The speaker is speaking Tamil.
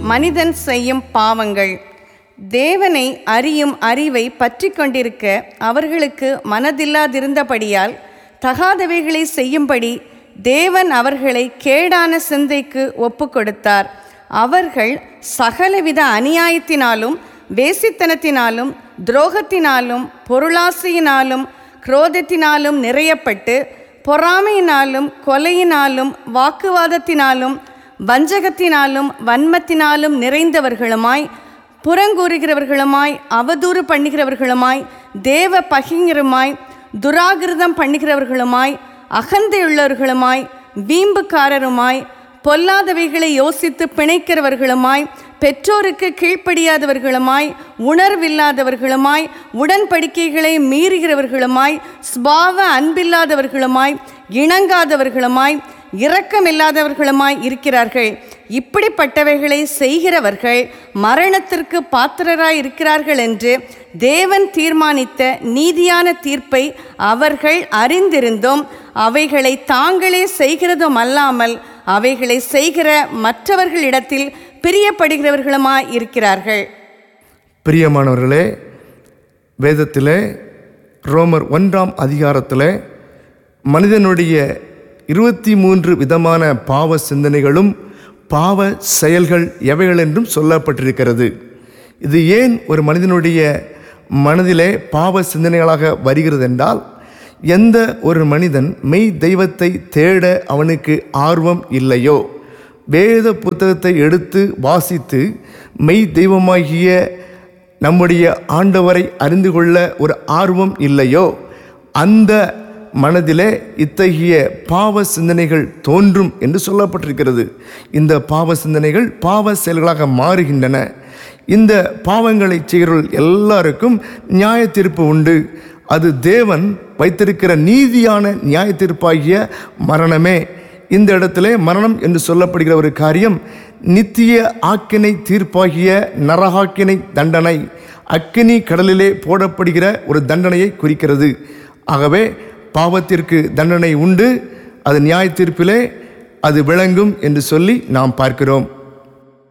மனிதன் செய்யும் பாவங்கள் தேவனை அறியும் அறிவை பற்றி கொண்டிருக்க அவர்களுக்கு மனதில்லாதிருந்தபடியால் தகாதவைகளை செய்யும்படி தேவன் அவர்களை கேடான சிந்தைக்கு ஒப்புக்கொடுத்தார் அவர்கள் சகலவித அநியாயத்தினாலும் வேசித்தனத்தினாலும் துரோகத்தினாலும் பொருளாசையினாலும் குரோதத்தினாலும் நிறையப்பட்டு பொறாமையினாலும் கொலையினாலும் வாக்குவாதத்தினாலும் வஞ்சகத்தினாலும் வன்மத்தினாலும் நிறைந்தவர்களுமாய் புறங்கூறுகிறவர்களுமாய் அவதூறு பண்ணுகிறவர்களுமாய் தேவ பகிங்கருமாய் துராகிருதம் பண்ணுகிறவர்களுமாய் அகந்தையுள்ளவர்களுமாய் வீம்புக்காரருமாய் பொல்லாதவைகளை யோசித்து பிணைக்கிறவர்களுமாய் பெற்றோருக்கு கீழ்ப்படியாதவர்களுமாய் உணர்வில்லாதவர்களுமாய் உடன்படிக்கைகளை மீறுகிறவர்களுமாய் ஸ்பாவ அன்பில்லாதவர்களுமாய் இணங்காதவர்களுமாய் இரக்கமில்லாதவர்களுமாய் இருக்கிறார்கள் இப்படிப்பட்டவைகளை செய்கிறவர்கள் மரணத்திற்கு பாத்திரராய் இருக்கிறார்கள் என்று தேவன் தீர்மானித்த நீதியான தீர்ப்பை அவர்கள் அறிந்திருந்தும் அவைகளை தாங்களே செய்கிறதும் அல்லாமல் அவைகளை செய்கிற மற்றவர்களிடத்தில் பிரியப்படுகிறவர்களுமாய் இருக்கிறார்கள் பிரியமானவர்களே வேதத்திலே ரோமர் ஒன்றாம் அதிகாரத்தில் மனிதனுடைய இருபத்தி மூன்று விதமான பாவ சிந்தனைகளும் பாவ செயல்கள் எவைகள் என்றும் சொல்லப்பட்டிருக்கிறது இது ஏன் ஒரு மனிதனுடைய மனதிலே பாவ சிந்தனைகளாக வருகிறது என்றால் எந்த ஒரு மனிதன் மெய் தெய்வத்தை தேட அவனுக்கு ஆர்வம் இல்லையோ வேத புத்தகத்தை எடுத்து வாசித்து மெய் தெய்வமாகிய நம்முடைய ஆண்டவரை அறிந்து கொள்ள ஒரு ஆர்வம் இல்லையோ அந்த மனதிலே இத்தகைய பாவ சிந்தனைகள் தோன்றும் என்று சொல்லப்பட்டிருக்கிறது இந்த பாவ சிந்தனைகள் பாவ செயல்களாக மாறுகின்றன இந்த பாவங்களை செய்கிறவர்கள் எல்லாருக்கும் நியாய தீர்ப்பு உண்டு அது தேவன் வைத்திருக்கிற நீதியான நியாய தீர்ப்பாகிய மரணமே இந்த இடத்துல மரணம் என்று சொல்லப்படுகிற ஒரு காரியம் நித்திய ஆக்கினை தீர்ப்பாகிய நரகாக்கினை தண்டனை அக்கினி கடலிலே போடப்படுகிற ஒரு தண்டனையை குறிக்கிறது ஆகவே பாவத்திற்கு தண்டனை உண்டு அது நியாய தீர்ப்பிலே அது விளங்கும் என்று சொல்லி நாம் பார்க்கிறோம்